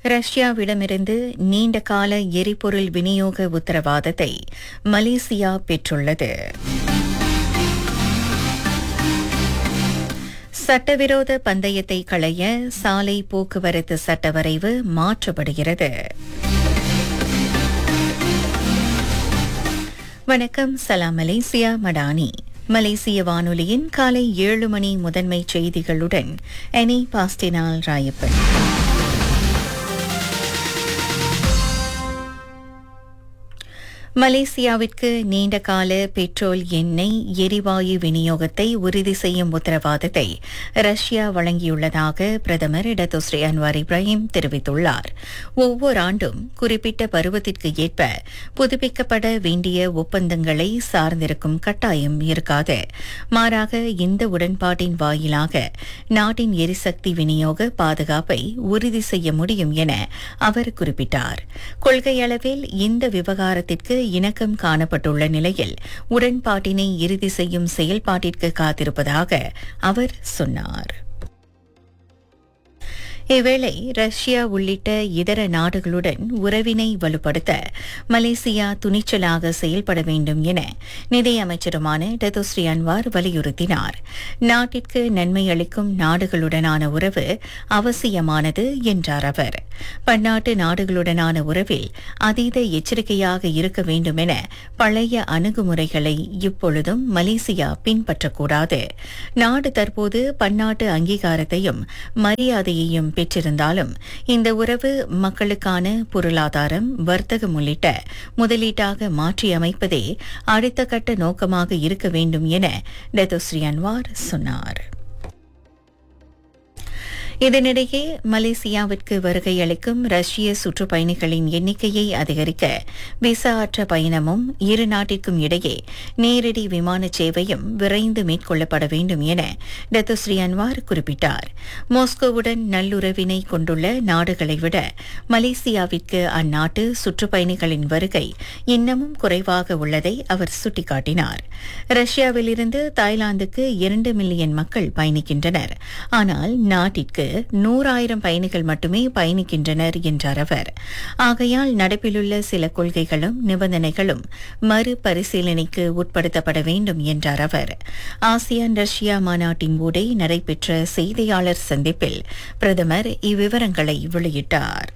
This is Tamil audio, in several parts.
ரஷ்யாவிடமிருந்து நீண்ட கால எரிபொருள் விநியோக உத்தரவாதத்தை மலேசியா பெற்றுள்ளது சட்டவிரோத பந்தயத்தை களைய சாலை போக்குவரத்து சட்ட வரைவு மாற்றப்படுகிறது வணக்கம் சலாம் மலேசியா மடானி மலேசிய வானொலியின் காலை ஏழு மணி முதன்மை செய்திகளுடன் எனி பாஸ்டினால் ராயப்பன் மலேசியாவிற்கு நீண்ட கால பெட்ரோல் எண்ணெய் எரிவாயு விநியோகத்தை உறுதி செய்யும் உத்தரவாதத்தை ரஷ்யா வழங்கியுள்ளதாக பிரதமர் இடதுஸ்ரீ அன்வார் இப்ராஹிம் தெரிவித்துள்ளார் ஒவ்வொரு ஆண்டும் குறிப்பிட்ட பருவத்திற்கு ஏற்ப புதுப்பிக்கப்பட வேண்டிய ஒப்பந்தங்களை சார்ந்திருக்கும் கட்டாயம் இருக்காது மாறாக இந்த உடன்பாட்டின் வாயிலாக நாட்டின் எரிசக்தி விநியோக பாதுகாப்பை உறுதி செய்ய முடியும் என அவர் குறிப்பிட்டார் கொள்கையளவில் இந்த விவகாரத்திற்கு இணக்கம் காணப்பட்டுள்ள நிலையில் உடன்பாட்டினை இறுதி செய்யும் செயல்பாட்டிற்கு காத்திருப்பதாக அவர் சொன்னார் இவ்வேளை ரஷ்யா உள்ளிட்ட இதர நாடுகளுடன் உறவினை வலுப்படுத்த மலேசியா துணிச்சலாக செயல்பட வேண்டும் என நிதியமைச்சருமான டெதோஸ்ரீ அன்வார் வலியுறுத்தினார் நாட்டிற்கு நன்மை அளிக்கும் நாடுகளுடனான உறவு அவசியமானது என்றார் அவர் பன்னாட்டு நாடுகளுடனான உறவில் அதீத எச்சரிக்கையாக இருக்க வேண்டும் என பழைய அணுகுமுறைகளை இப்பொழுதும் மலேசியா பின்பற்றக்கூடாது நாடு தற்போது பன்னாட்டு அங்கீகாரத்தையும் மரியாதையையும் பெற்றிருந்தாலும் இந்த உறவு மக்களுக்கான பொருளாதாரம் வர்த்தகம் உள்ளிட்ட முதலீட்டாக மாற்றியமைப்பதே அடுத்த கட்ட நோக்கமாக இருக்க வேண்டும் என டெதோஸ்ரீ அன்வார் சொன்னார் இதனிடையே மலேசியாவிற்கு வருகை அளிக்கும் ரஷ்ய சுற்றுப்பயணிகளின் எண்ணிக்கையை அதிகரிக்க விசா அற்ற பயணமும் இரு நாட்டிற்கும் இடையே நேரடி விமான சேவையும் விரைந்து மேற்கொள்ளப்பட வேண்டும் என டத்துஸ்ரீ அன்வார் குறிப்பிட்டார் மாஸ்கோவுடன் நல்லுறவினை கொண்டுள்ள நாடுகளை விட மலேசியாவிற்கு அந்நாட்டு சுற்றுப்பயணிகளின் வருகை இன்னமும் குறைவாக உள்ளதை அவர் சுட்டிக்காட்டினார் ரஷ்யாவிலிருந்து தாய்லாந்துக்கு இரண்டு மில்லியன் மக்கள் பயணிக்கின்றனர் ஆனால் நாட்டிற்கு நூறாயிரம் பயணிகள் மட்டுமே பயணிக்கின்றனர் என்றார் அவர் ஆகையால் நடப்பிலுள்ள சில கொள்கைகளும் நிபந்தனைகளும் மறுபரிசீலனைக்கு உட்படுத்தப்பட வேண்டும் என்றார் அவர் ஆசியான் ரஷ்யா மாநாட்டின் போதே நடைபெற்ற செய்தியாளர் சந்திப்பில் பிரதமர் இவ்விவரங்களை வெளியிட்டார்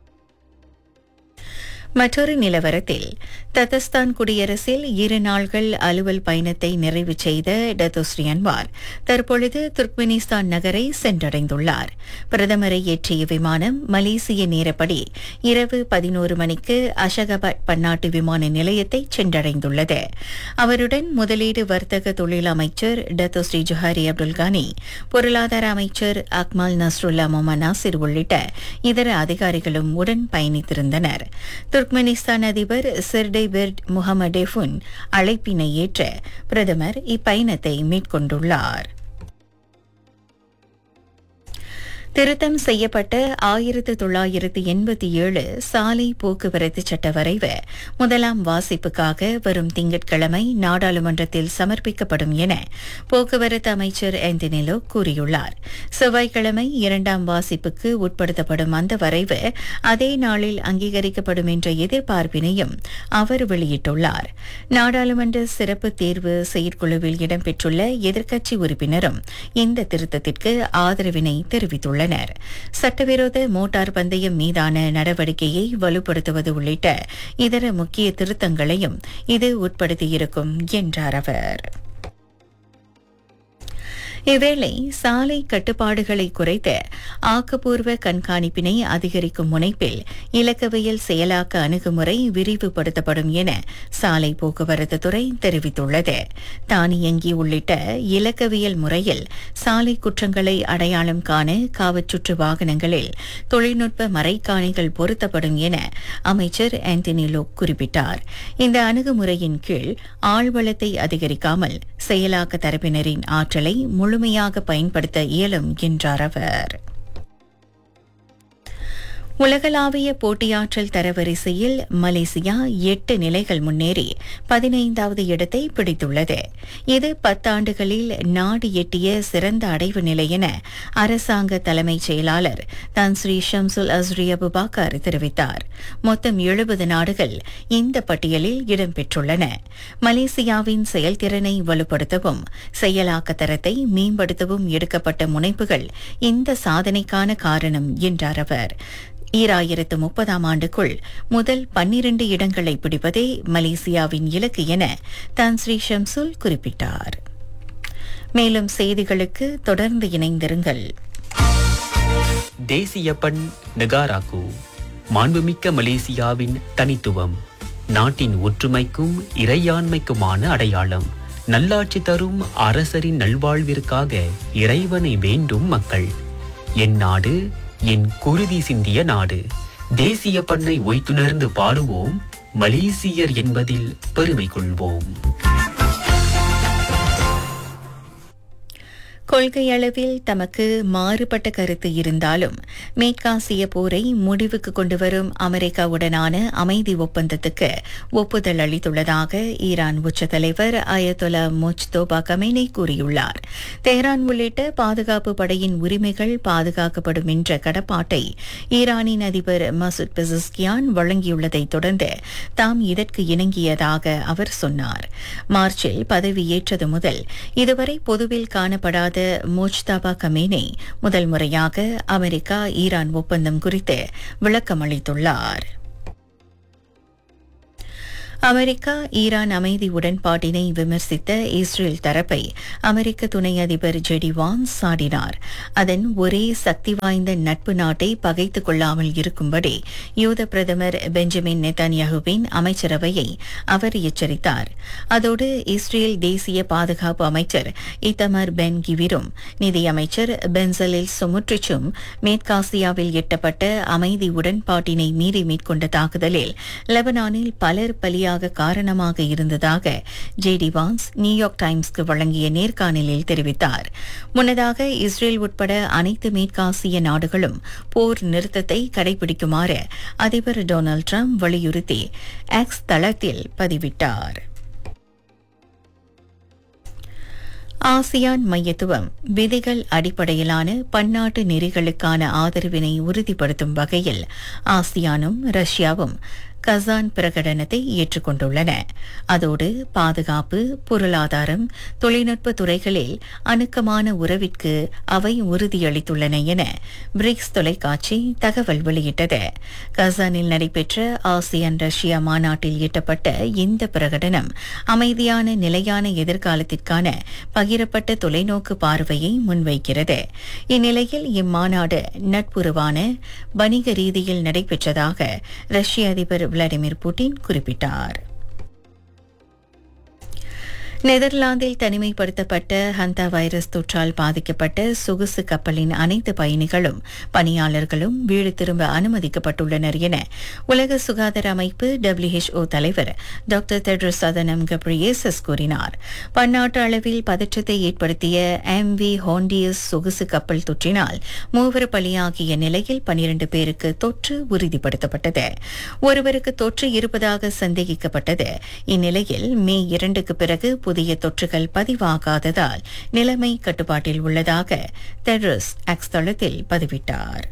மற்றொரு நிலவரத்தில் தத்தஸ்தான் குடியரசில் இரு நாள்கள் அலுவல் பயணத்தை நிறைவு செய்த டத்தோஸ்ரீ அன்வார் தற்பொழுது துர்க்மெனிஸ்தான் நகரை சென்றடைந்துள்ளார் பிரதமரை ஏற்றிய விமானம் மலேசிய நேரப்படி இரவு பதினோரு மணிக்கு அஷகபாத் பன்னாட்டு விமான நிலையத்தை சென்றடைந்துள்ளது அவருடன் முதலீடு வர்த்தக தொழில் அமைச்சர் டத்தோஸ்ரீ ஜுஹாரி அப்துல் கானி பொருளாதார அமைச்சர் அக்மால் நஸ்ருல்லா மொமா நாசிர் உள்ளிட்ட இதர அதிகாரிகளும் உடன் பயணித்திருந்தனர் துர்க்மெனிஸ்தான் அதிபர் சிர்டை பெர்ட் முகமடேஃபுன் அழைப்பினை ஏற்ற பிரதமர் இப்பயணத்தை மேற்கொண்டுள்ளார் திருத்தம் செய்யப்பட்ட ஆயிரத்து தொள்ளாயிரத்து எண்பத்தி ஏழு சாலை போக்குவரத்து சட்ட வரைவு முதலாம் வாசிப்புக்காக வரும் திங்கட்கிழமை நாடாளுமன்றத்தில் சமர்ப்பிக்கப்படும் என போக்குவரத்து அமைச்சர் ஆந்தனிலோ கூறியுள்ளார் செவ்வாய்க்கிழமை இரண்டாம் வாசிப்புக்கு உட்படுத்தப்படும் அந்த வரைவு அதே நாளில் அங்கீகரிக்கப்படும் என்ற எதிர்பார்ப்பினையும் அவர் வெளியிட்டுள்ளார் நாடாளுமன்ற சிறப்பு தேர்வு செயற்குழுவில் இடம்பெற்றுள்ள எதிர்க்கட்சி உறுப்பினரும் இந்த திருத்தத்திற்கு ஆதரவினை தெரிவித்துள்ளனர் உள்ளனர் சட்டவிரோத மோட்டார் பந்தயம் மீதான நடவடிக்கையை வலுப்படுத்துவது உள்ளிட்ட இதர முக்கிய திருத்தங்களையும் இது உட்படுத்தியிருக்கும் என்றார் அவர் இவ்வேளை சாலை கட்டுப்பாடுகளை குறைத்த ஆக்கப்பூர்வ கண்காணிப்பினை அதிகரிக்கும் முனைப்பில் இலக்கவியல் செயலாக்க அணுகுமுறை விரிவுபடுத்தப்படும் என சாலை போக்குவரத்து துறை தெரிவித்துள்ளது தானியங்கி உள்ளிட்ட இலக்கவியல் முறையில் சாலை குற்றங்களை அடையாளம் காண காவச்சுற்று வாகனங்களில் தொழில்நுட்ப மறைக்காணிகள் பொருத்தப்படும் என அமைச்சர் ஆந்தனி லோக் குறிப்பிட்டார் இந்த அணுகுமுறையின் கீழ் ஆழ்வளத்தை அதிகரிக்காமல் செயலாக்க தரப்பினரின் ஆற்றலை முழுமையாக பயன்படுத்த இயலும் என்றார் அவர் உலகளாவிய போட்டியாற்றல் தரவரிசையில் மலேசியா எட்டு நிலைகள் முன்னேறி பதினைந்தாவது இடத்தை பிடித்துள்ளது இது பத்தாண்டுகளில் நாடு எட்டிய சிறந்த அடைவு நிலை என அரசாங்க தலைமைச் செயலாளர் தான் ஸ்ரீ ஷம்சுல் அஸ்ரி அபுபாக்கர் தெரிவித்தார் மொத்தம் எழுபது நாடுகள் இந்த பட்டியலில் இடம்பெற்றுள்ளன மலேசியாவின் செயல்திறனை வலுப்படுத்தவும் செயலாக்க தரத்தை மேம்படுத்தவும் எடுக்கப்பட்ட முனைப்புகள் இந்த சாதனைக்கான காரணம் என்றார் அவர் ஈராயிரத்து முப்பதாம் ஆண்டுக்குள் முதல் பன்னிரண்டு இடங்களை பிடிப்பதே மலேசியாவின் இலக்கு என தான் ஸ்ரீ ஷம்சுல் குறிப்பிட்டார் மேலும் செய்திகளுக்கு தொடர்ந்து இணைந்திருங்கள் தேசிய பண் நெகாராக்கு மாண்புமிக்க மலேசியாவின் தனித்துவம் நாட்டின் ஒற்றுமைக்கும் இறையாண்மைக்குமான அடையாளம் நல்லாட்சி தரும் அரசரின் நல்வாழ்விற்காக இறைவனை வேண்டும் மக்கள் என் நாடு என் குருதி சிந்திய நாடு தேசிய பண்ணை ஒய்த்துணர்ந்து பாடுவோம் மலேசியர் என்பதில் பெருமை கொள்வோம் கொள்கையளவில் தமக்கு மாறுபட்ட கருத்து இருந்தாலும் மேற்காசிய போரை முடிவுக்கு கொண்டுவரும் அமெரிக்காவுடனான அமைதி ஒப்பந்தத்துக்கு ஒப்புதல் அளித்துள்ளதாக ஈரான் உச்ச தலைவர் அயதொலா முஜ்தோபா கமேனி கூறியுள்ளார் தெஹ்ரான் உள்ளிட்ட பாதுகாப்பு படையின் உரிமைகள் பாதுகாக்கப்படும் என்ற கடப்பாட்டை ஈரானின் அதிபர் மசூத் பெசஸ்கியான் வழங்கியுள்ளதைத் தொடர்ந்து தாம் இதற்கு இணங்கியதாக அவர் சொன்னார் மார்ச்சில் பதவியேற்றது முதல் இதுவரை பொதுவில் காணப்படாத மோஜ்தாபா கமேனி முதல் முறையாக அமெரிக்கா ஈரான் ஒப்பந்தம் குறித்து விளக்கமளித்துள்ளார் அமெரிக்கா ஈரான் அமைதி உடன்பாட்டினை விமர்சித்த இஸ்ரேல் தரப்பை அமெரிக்க துணை அதிபர் ஜெடி வான்ஸ் சாடினார் அதன் ஒரே சக்தி வாய்ந்த நட்பு நாட்டை பகைத்துக் கொள்ளாமல் இருக்கும்படி யூத பிரதமர் பெஞ்சமின் நெத்தன்யாகுவின் அமைச்சரவையை அவர் எச்சரித்தார் அதோடு இஸ்ரேல் தேசிய பாதுகாப்பு அமைச்சர் இத்தமர் பென் கிவிரும் நிதியமைச்சர் பென்சலில் சுமுட்ரிச்சும் மேற்காசியாவில் எட்டப்பட்ட அமைதி உடன்பாட்டினை மீறி மேற்கொண்ட தாக்குதலில் லெபனானில் பலர் பலியாக காரணமாக இருந்ததாக ஜேடி வான்ஸ் நியூயார்க் டைம்ஸ்க்கு வழங்கிய நேர்காணலில் தெரிவித்தார் முன்னதாக இஸ்ரேல் உட்பட அனைத்து மேற்காசிய நாடுகளும் போர் நிறுத்தத்தை கடைபிடிக்குமாறு அதிபர் டொனால்டு டிரம்ப் வலியுறுத்தி எக்ஸ் தளத்தில் பதிவிட்டார் ஆசியான் மையத்துவம் விதிகள் அடிப்படையிலான பன்னாட்டு நெறிகளுக்கான ஆதரவினை உறுதிப்படுத்தும் வகையில் ஆசியானும் ரஷ்யாவும் கசான் பிரகடனத்தை ஏற்றுக்கொண்டுள்ளன அதோடு பாதுகாப்பு பொருளாதாரம் தொழில்நுட்ப துறைகளில் அணுக்கமான உறவிற்கு அவை உறுதியளித்துள்ளன என பிரிக்ஸ் தொலைக்காட்சி தகவல் வெளியிட்டது கசானில் நடைபெற்ற ஆசியான் ரஷ்யா மாநாட்டில் எட்டப்பட்ட இந்த பிரகடனம் அமைதியான நிலையான எதிர்காலத்திற்கான பகிரப்பட்ட தொலைநோக்கு பார்வையை முன்வைக்கிறது இந்நிலையில் இம்மாநாடு நட்புறவான வணிக ரீதியில் நடைபெற்றதாக ரஷ்ய அதிபர் விளாடிமிர் புட்டின் குறிப்பிட்டார் நெதர்லாந்தில் தனிமைப்படுத்தப்பட்ட ஹந்தா வைரஸ் தொற்றால் பாதிக்கப்பட்ட சொகுசு கப்பலின் அனைத்து பயணிகளும் பணியாளர்களும் வீடு திரும்ப அனுமதிக்கப்பட்டுள்ளனர் என உலக சுகாதார அமைப்பு டபிள்யூஹெச்ஓ தலைவர் டாக்டர் தெட்ரஸ் அதனம் கப்ரியேசஸ் கூறினார் பன்னாட்டு அளவில் பதற்றத்தை ஏற்படுத்திய எம் வி ஹோண்டியஸ் சொகுசு கப்பல் தொற்றினால் மூவர் பலியாகிய நிலையில் பனிரண்டு பேருக்கு தொற்று உறுதிப்படுத்தப்பட்டது ஒருவருக்கு தொற்று இருப்பதாக சந்தேகிக்கப்பட்டது இந்நிலையில் மே இரண்டுக்கு பிறகு புதிய தொற்றுகள் பதிவாகாததால் நிலைமை கட்டுப்பாட்டில் உள்ளதாக தெட்ரஸ் எக்ஸ் தளத்தில் பதிவிட்டார்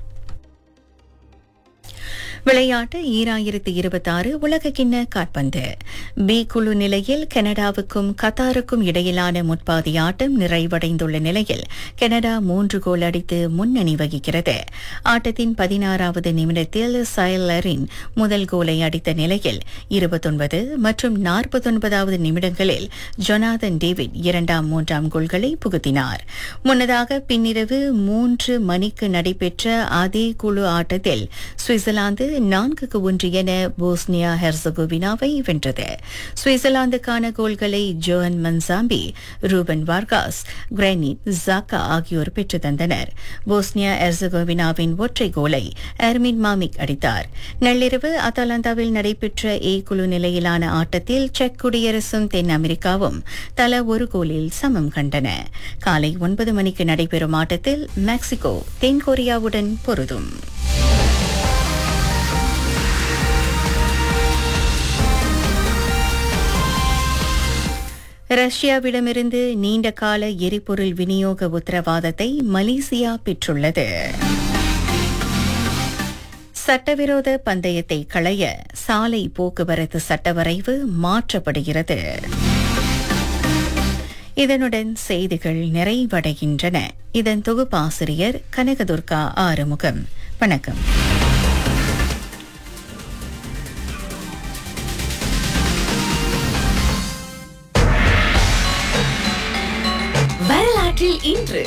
விளையாட்டு ஈராயிரத்து இருபத்தாறு உலகக்கிண்ண காற்பந்து பி குழு நிலையில் கனடாவுக்கும் கத்தாருக்கும் இடையிலான முற்பாதி ஆட்டம் நிறைவடைந்துள்ள நிலையில் கனடா மூன்று கோல் அடித்து முன்னணி வகிக்கிறது ஆட்டத்தின் பதினாறாவது நிமிடத்தில் சைலரின் முதல் கோலை அடித்த நிலையில் இருபத்தொன்பது மற்றும் நாற்பத்தொன்பதாவது நிமிடங்களில் ஜொனாதன் டேவிட் இரண்டாம் மூன்றாம் கோல்களை புகுத்தினார் முன்னதாக பின்னிரவு மூன்று மணிக்கு நடைபெற்ற அதே குழு ஆட்டத்தில் சுவிட்சர்லாந்து நான்குக்கு ஒன்று என போஸ்னியா ஹெர்சகோவினாவை வென்றது சுவிட்சர்லாந்துக்கான கோல்களை ஜோன் மன்சாம்பி ரூபன் வார்காஸ் கிரானிட் ஜாக்கா ஆகியோர் பெற்று தந்தனர் போஸ்னியா ஹெர்சகோவினாவின் ஒற்றை கோலை எர்மின் மாமிக் அடித்தார் நள்ளிரவு அத்தாலாந்தாவில் நடைபெற்ற ஏ குழு நிலையிலான ஆட்டத்தில் செக் குடியரசும் தென் அமெரிக்காவும் தலா ஒரு கோலில் சமம் கண்டன காலை ஒன்பது மணிக்கு நடைபெறும் ஆட்டத்தில் மெக்சிகோ தென்கொரியாவுடன் பொருதும் ரஷ்யாவிடமிருந்து நீண்டகால எரிபொருள் விநியோக உத்தரவாதத்தை மலேசியா பெற்றுள்ளது சட்டவிரோத பந்தயத்தை களைய சாலை போக்குவரத்து சட்டவரைவு மாற்றப்படுகிறது இதனுடன் செய்திகள் நிறைவடைகின்றன இதன் தொகுப்பாசிரியர் கனகதுர்கா ஆறுமுகம் வணக்கம் வரலாற்றில் இன்று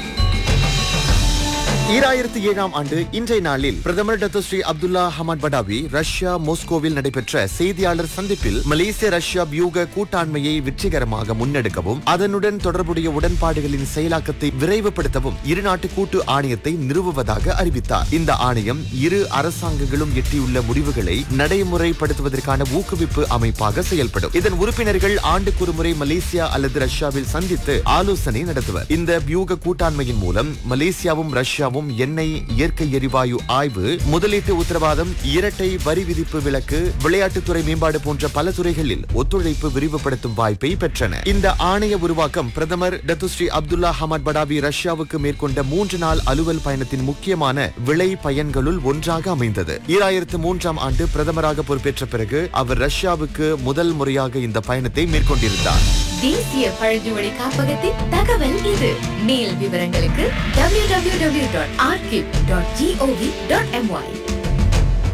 ஈராயிரத்தி ஏழாம் ஆண்டு இன்றைய நாளில் பிரதமர் Datuk Seri Abdullah Ahmad Badawi Russia மோஸ்கோவில் நடைபெற்ற செய்தியாளர் சந்திப்பில் மலேசிய ரஷ்யா வியூக கூட்டாண்மையை வெற்றிகரமாக முன்னெடுக்கவும் அதனுடன் தொடர்புடைய உடன்பாடுகளின் செயலாக்கத்தை விரைவுபடுத்தவும் இருநாட்டு கூட்டு ஆணையத்தை நிறுவுவதாக அறிவித்தார் இந்த ஆணையம் இரு அரசாங்கங்களும் எட்டியுள்ள முடிவுகளை நடைமுறைப்படுத்துவதற்கான ஊக்குவிப்பு அமைப்பாக செயல்படும் இதன் உறுப்பினர்கள் ஆண்டுக்கு ஒருமுறை மலேசியா அல்லது ரஷ்யாவில் சந்தித்து ஆலோசனை நடத்துவர் இந்த வியூக கூட்டாண்மையின் மூலம் மலேசியாவும் ரஷ்யாவும் எண்ணெய் இயற்கை எரிவாயு ஆய்வு முதலீட்டு உத்தரவாதம் இரட்டை வரி விதிப்பு விலக்கு விளையாட்டுத்துறை மேம்பாடு போன்ற பல துறைகளில் ஒத்துழைப்பு விரிவுபடுத்தும் வாய்ப்பை பெற்றன இந்த ஆணைய உருவாக்கம் பிரதமர் டத்துஸ்ரீ அப்துல்லா ஹமத் படாவி ரஷ்யாவுக்கு மேற்கொண்ட மூன்று நாள் அலுவல் பயணத்தின் முக்கியமான விளை பயன்களுள் ஒன்றாக அமைந்தது ஈராயிரத்து மூன்றாம் ஆண்டு பிரதமராக பொறுப்பேற்ற பிறகு அவர் ரஷ்யாவுக்கு முதல் முறையாக இந்த பயணத்தை மேற்கொண்டிருந்தார் தேசிய பழங்குடி காப்பகத்தின் தகவல் இது மேல் விவரங்களுக்கு www.archive.gov.my